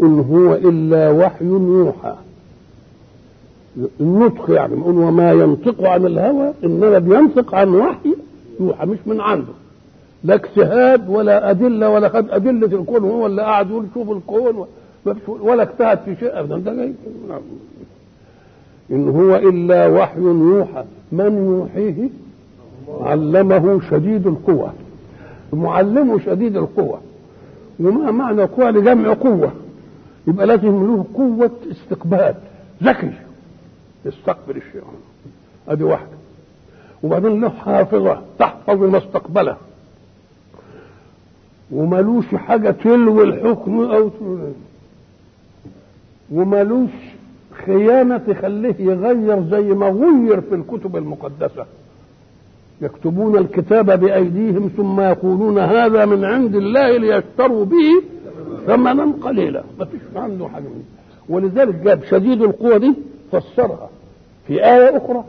إن هو إلا وحي يوحى النطق يعني يقول وما ينطق عن الهوى إنما بينطق عن وحي يوحى مش من عنده لا اجتهاد ولا أدلة ولا خد أدلة الكون هو اللي قاعد يقول شوف الكون ولا اجتهد في شيء أبدا ده جاي إن هو إلا وحي يوحى من يوحيه علمه شديد القوة معلمه شديد القوة وما معنى قوة لجمع قوة يبقى لازم له قوة استقبال ذكي يستقبل الشيء ادي واحدة وبعدين له حافظة تحفظ ما استقبله وملوش حاجة تلوي الحكم أو وملوش خيانة تخليه يغير زي ما غير في الكتب المقدسة يكتبون الكتاب بأيديهم ثم يقولون هذا من عند الله ليشتروا به ثمنا قليلا ما فيش عنده حاجة منه ولذلك جاب شديد القوة دي فسرها في آية أخرى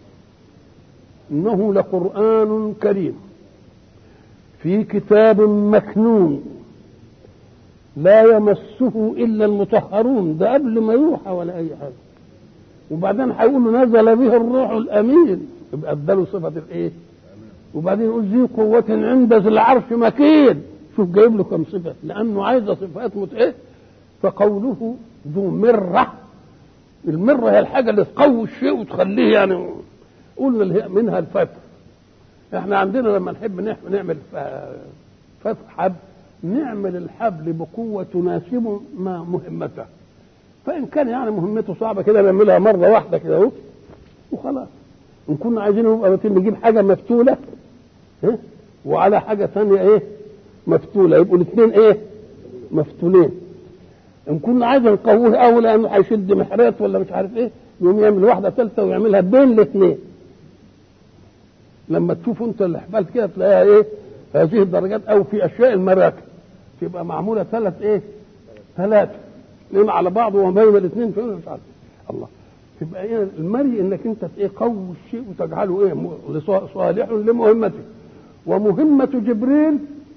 إنه لقرآن كريم في كتاب مكنون لا يمسه إلا المطهرون ده قبل ما يوحى ولا أي حاجة وبعدين هيقول نزل به الروح الأمين يبقى اداله صفة الإيه؟ وبعدين يقول ذي قوة عند ذي العرش مكين شوف جايب له كم صفة لأنه عايز صفات مت إيه؟ فقوله ذو مرة المرة هي الحاجة اللي تقوي الشيء وتخليه يعني قلنا منها الفتح احنا عندنا لما نحب نعمل فتح حبل نعمل الحبل بقوة تناسب ما مهمته فإن كان يعني مهمته صعبة كده نعملها مرة واحدة كده اهو وخلاص إن كنا عايزين نبقى نجيب حاجة مفتولة اه؟ وعلى حاجة ثانية إيه مفتولة يبقوا الاثنين إيه مفتولين إن كنا عايزين نقويه أوي لأنه هيشد محرات ولا مش عارف إيه يقوم يعمل واحدة ثالثة ويعملها بين الاثنين لما تشوف أنت الحبال كده تلاقيها إيه هذه الدرجات أو في أشياء المراكب تبقى معمولة ثلاث إيه ثلاثة اثنين على بعض وما بين الاثنين فين مش عارف الله تبقى ايه المري انك انت ايه قوي الشيء وتجعله ايه صالح لمهمته ومهمة جبريل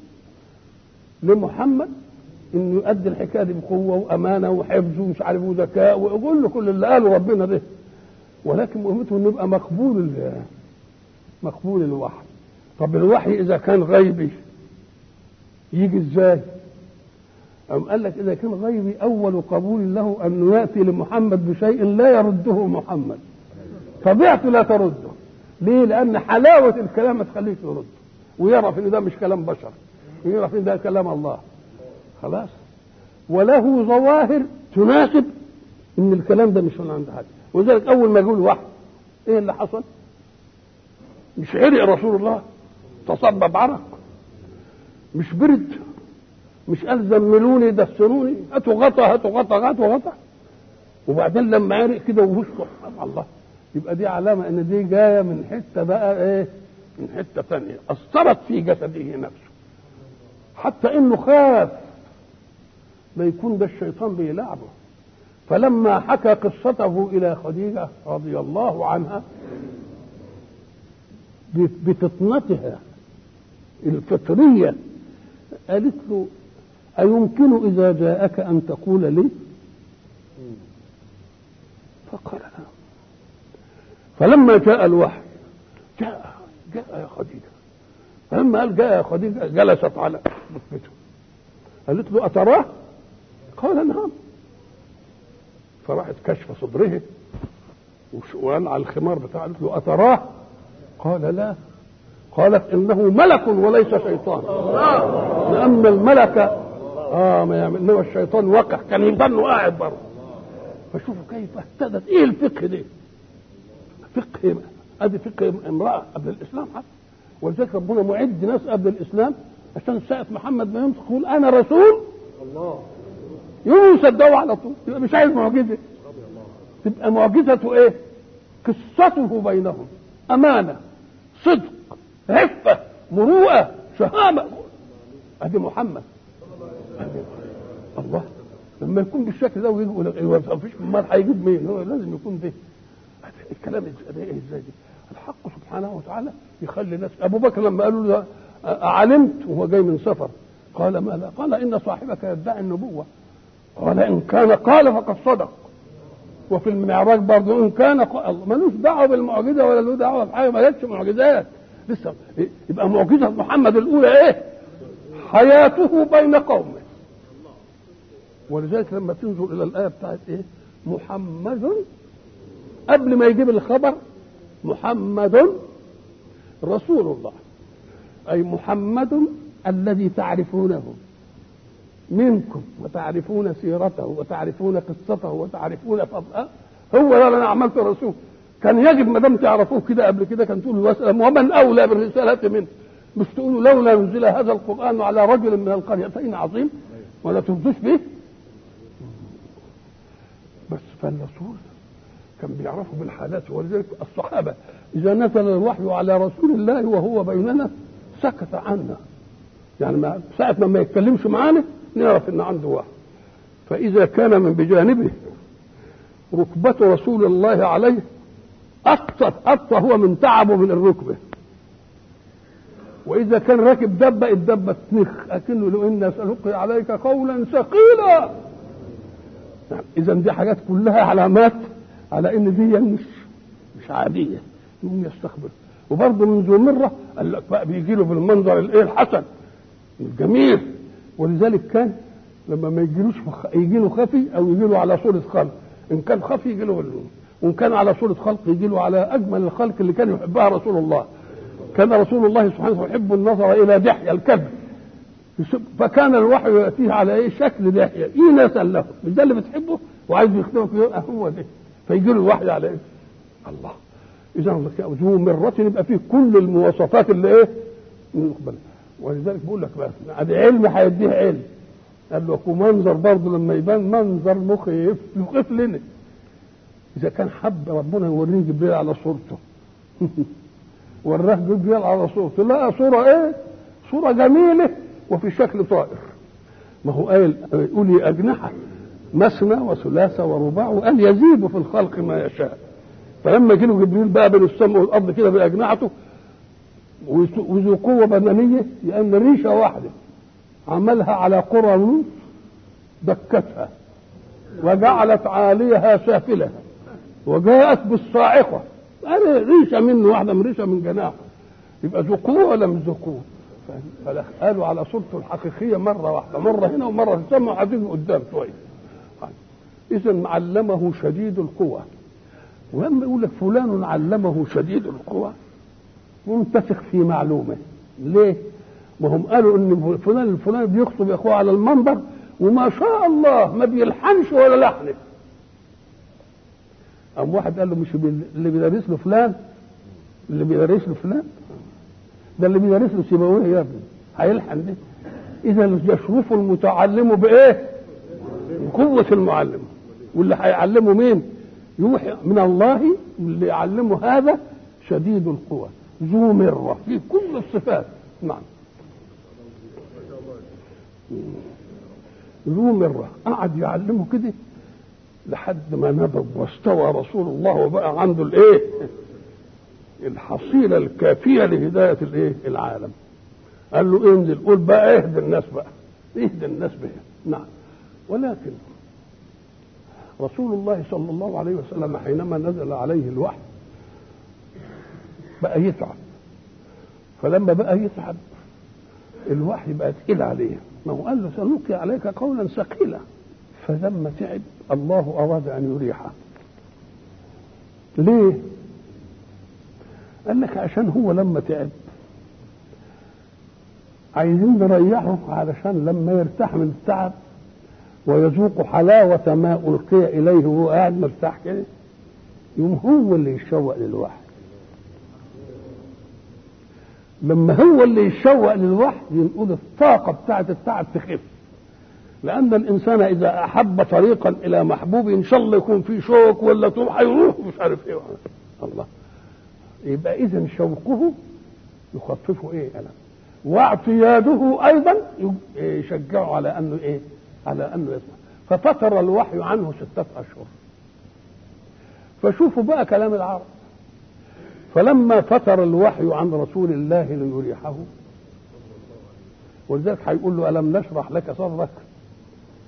لمحمد انه يؤدي الحكايه دي بقوه وامانه وحفظ ومش عارف وذكاء ويقول له كل اللي قاله ربنا ده ولكن مهمته انه يبقى مقبول مقبول الوحي طب الوحي اذا كان غيبي يجي ازاي؟ أم قال لك إذا كان غيبي أول قبول له أن يأتي لمحمد بشيء لا يرده محمد طبيعته لا ترده ليه؟ لأن حلاوة الكلام ما تخليش يرده ويعرف إن ده مش كلام بشر ويعرف إن ده كلام الله خلاص وله ظواهر تناسب إن الكلام ده مش من عند حد ولذلك أول ما يقول واحد إيه اللي حصل؟ مش عرق رسول الله تصبب عرق مش برد مش قال زملوني دسروني هاتوا غطا هاتوا غطا هاتوا غطا وبعدين لما عرق كده ووشه الله يبقى دي علامة ان دي جاية من حتة بقى ايه من حتة ثانية أثرت في جسده نفسه حتى انه خاف لا يكون ده الشيطان بيلعبه فلما حكى قصته إلى خديجة رضي الله عنها بفطنتها الفطرية قالت له أيمكن إذا جاءك أن تقول لي فقال نعم فلما جاء الوحي جاء جاء يا خديجة فلما قال جاء يا خديجة جلست على ركبته قالت له أتراه قال نعم فراحت كشف صدره وقال الخمار بتاعه قالت له أتراه قال لا قالت إنه ملك وليس شيطان لأن الملك اه ما يعمل انما الشيطان وقع كان يضل قاعد بره فشوفوا كيف اهتدت ايه الفقه ده فقه ادي فقه امراه قبل الاسلام حتى ولذلك ربنا معد ناس قبل الاسلام عشان ساعه محمد ما ينطق يقول انا رسول الله يقوموا يصدقوا على طول يبقى مش عايز معجزه تبقى معجزته ايه؟ قصته بينهم امانه صدق عفه مروءه شهامه ادي محمد الله لما يكون بالشكل ده ويجي يقول ما فيش امال هيجيب مين هو لازم يكون ده الكلام ازاي ازاي دي الحق سبحانه وتعالى يخلي الناس ابو بكر لما قالوا له علمت وهو جاي من سفر قال ما لا قال ان صاحبك يدعي النبوه قال ان كان قال فقد صدق وفي المعراج برضه ان كان قال ملوش دعوه بالمعجزه ولا له دعوه بحاجه ما جاتش معجزات لسه يبقى معجزه محمد الاولى ايه؟ حياته بين قومه ولذلك لما تنظر الى الايه بتاعت ايه؟ محمد قبل ما يجيب الخبر محمد رسول الله اي محمد الذي تعرفونه منكم وتعرفون سيرته وتعرفون قصته وتعرفون فضله هو ده انا عملت رسول كان يجب ما دام تعرفوه كده قبل كده كان تقولوا وسلم ومن اولى بالرساله منه مش تقولوا لولا نزل هذا القران على رجل من القريتين عظيم ولا تردوش به بس فالرسول كان بيعرفوا بالحالات ولذلك الصحابه اذا نزل الوحي على رسول الله وهو بيننا سكت عنا يعني ما ساعة ما ما يتكلمش معانا نعرف ان عنده وحي فإذا كان من بجانبه ركبة رسول الله عليه أكثر أكثر هو من تعبه من الركبة وإذا كان راكب دبة الدبة تنخ أكنه لو إنا سنلقي عليك قولا ثقيلا إذا دي حاجات كلها علامات على إن دي مش مش عادية يقوم يستخبر وبرضه من ذو مرة قال لك بقى بيجي له بالمنظر الايه الحسن الجميل ولذلك كان لما ما يجيلوش يجي له خفي او يجي له على صوره خلق ان كان خفي يجي له وان كان على صوره خلق يجي له على اجمل الخلق اللي كان يحبها رسول الله كان رسول الله سبحانه وتعالى يحب النظر الى دحيه الكلب فكان الوحي ياتيه على ايه شكل دحيه ايناسا له مش ده اللي بتحبه وعايز يخدمك هو ده فيجي له الوحي على ايه الله اذا ذو مرة يبقى فيه كل المواصفات اللي ايه نقبل ولذلك بقول لك بقى ادي علم هيديه علم قال له منظر برضه لما يبان منظر مخيف مخيف لنا اذا كان حب ربنا يوريه جبريل على صورته وراه جبريل على صورته لا صوره ايه صوره جميله وفي شكل طائر ما هو قال يقول اجنحه مثنى وثلاثه ورباع وقال يزيد في الخلق ما يشاء فلما جه جبريل بقى بين السماء والارض كده باجنحته وذو قوه بدنيه لان ريشه واحده عملها على قرى نوح دكتها وجعلت عاليها سافلة وجاءت بالصاعقة قال ريشة منه واحدة من ريشة من جناحه يبقى ذو قوة ولا مش ذو قوة قالوا على صورته الحقيقية مرة واحدة مرة هنا ومرة في السماء وقاعدين قدام شوية إذا علمه شديد القوة ولما يقول لك فلان علمه شديد القوة منتفخ في معلومه ليه؟ ما هم قالوا ان فلان الفلاني بيخطب يا اخوه على المنبر وما شاء الله ما بيلحنش ولا لحن قام واحد قال له مش اللي بيدرس له فلان اللي بيدرس له فلان ده اللي بيدرس له سيبويه يا ابني هيلحن ده اذا يشرف المتعلم بايه؟ بقوة المعلم واللي هيعلمه مين؟ يوحي من الله واللي يعلمه هذا شديد القوى ذو مرة في كل الصفات نعم ذو مرة قعد يعلمه كده لحد ما نضج واستوى رسول الله وبقى عنده الايه الحصيلة الكافية لهداية الايه العالم قال له انزل قول بقى اهدى الناس بقى اهدى الناس بها نعم ولكن رسول الله صلى الله عليه وسلم حينما نزل عليه الوحي بقى يتعب فلما بقى يتعب الوحي بقى تقيل عليه ما هو قال له سنلقي عليك قولا ثقيلا فلما تعب الله اراد ان يريحه ليه قال لك عشان هو لما تعب عايزين نريحه علشان لما يرتاح من التعب ويذوق حلاوة ما ألقي إليه وهو قاعد مرتاح كده يوم هو اللي يشوق للوحي لما هو اللي يشوق للوحي ينقول الطاقة بتاعة التعب تخف لأن الإنسان إذا أحب طريقا إلى محبوب إن شاء الله يكون في شوك ولا طول هيروح مش عارف إيه الله يبقى إذا شوقه يخففه إيه ألم واعتياده أيضا يشجعه على أنه إيه على أنه يسمع ففتر الوحي عنه ستة أشهر فشوفوا بقى كلام العرب فلما فتر الوحي عن رسول الله ليريحه ولذلك هيقول له ألم نشرح لك صدرك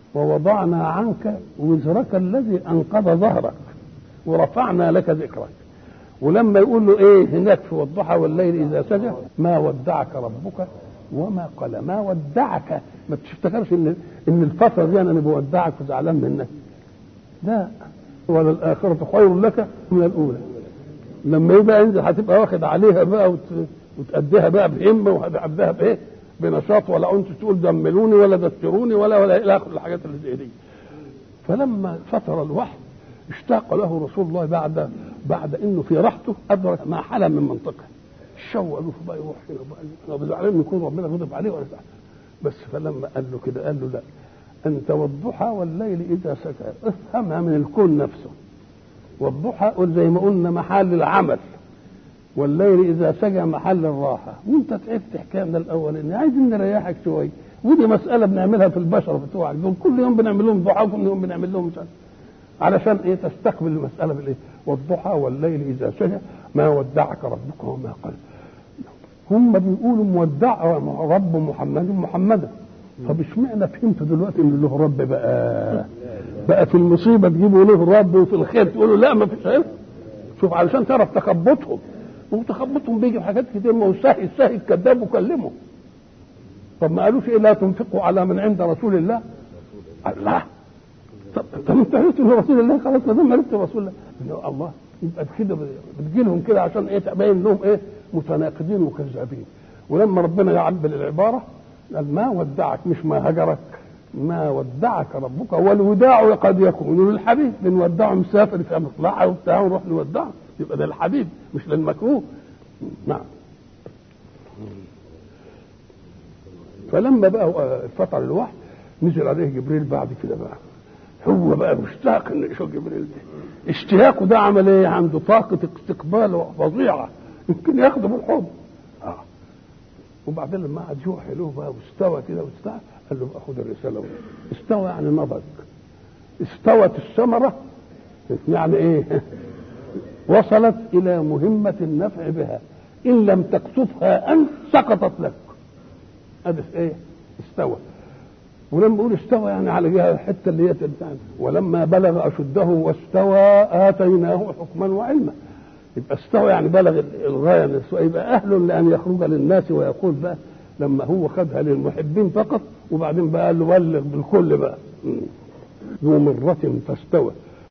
ووضعنا عنك وزرك الذي انقض ظهرك ورفعنا لك ذكرك ولما يقول له ايه هناك في والضحى والليل اذا سجى ما ودعك ربك وما قال ما ودعك ما تفتكرش ان ان الفتره دي انا بودعك وزعلان منك لا ولا الاخره خير لك من الاولى لما يبقى انت هتبقى واخد عليها بقى وت... وتأديها بقى بهمه وهتأديها بايه؟ بنشاط ولا انت تقول دملوني ولا دستروني ولا ولا الى اخر الحاجات اللي زي دي. فلما فتر الوحي اشتاق له رسول الله بعد بعد انه في راحته ادرك ما حلم من منطقه. شوق له بقى يروح هنا بقى انا زعلان يكون ربنا غضب عليه ولا زعلان. بس فلما قال له كده قال له لا انت والضحى والليل اذا سكى افهمها من الكون نفسه. والضحى زي ما قلنا محل العمل والليل اذا سجى محل الراحه وانت تعبت حكايه من الاولاني عايزين نريحك شويه ودي مساله بنعملها في البشر بتوعك دول كل يوم بنعمل لهم ضحى وكل يوم بنعمل لهم مش علشان ايه تستقبل المساله بالايه والضحى والليل اذا سجى ما ودعك ربك وما قال هم بيقولوا مودع رب محمد محمدا طب اشمعنى فهمت دلوقتي ان له رب بقى بقى في المصيبه تجيبوا له رب وفي الخير تقولوا لا ما فيش غير شوف علشان تعرف تخبطهم وتخبطهم بيجي في حاجات كتير ما هو سهل سهل كذاب وكلمه طب ما قالوش ايه لا تنفقوا على من عند رسول الله الله طب طب انت عرفت ان رسول الله خلاص ما دام عرفت رسول الله الله يبقى كده بتجي لهم كده عشان ايه تبين لهم ايه متناقضين وكذابين ولما ربنا يعبر العباره قال ما ودعك مش ما هجرك ما ودعك ربك والوداع قد يكون للحبيب بنودعه مسافر في مصلحه وبتاع ونروح نودعه يبقى ده الحبيب مش للمكروه نعم فلما بقى فتر الوحي نزل عليه جبريل بعد كده بقى هو بقى مشتاق ان يشوف جبريل ده اشتياقه ده عمل ايه عنده طاقه استقبال فظيعه يمكن ياخده بالحب اه وبعدين لما قعد يوحي له بقى واستوى كده واستوى قال له بقى خد الرساله استوى يعني نضج استوت الثمره يعني ايه وصلت الى مهمه النفع بها ان لم تكتفها انت سقطت لك هذا ايه استوى ولما بقول استوى يعني على جهه الحته اللي هي تنتهي ولما بلغ اشده واستوى اتيناه حكما وعلما يبقى استوى يعني بلغ الغايه نفسه يبقى اهل لان يخرج للناس ويقول بقى لما هو خدها للمحبين فقط وبعدين بقى قال له بلغ بالكل بقى ذو مرة فاستوى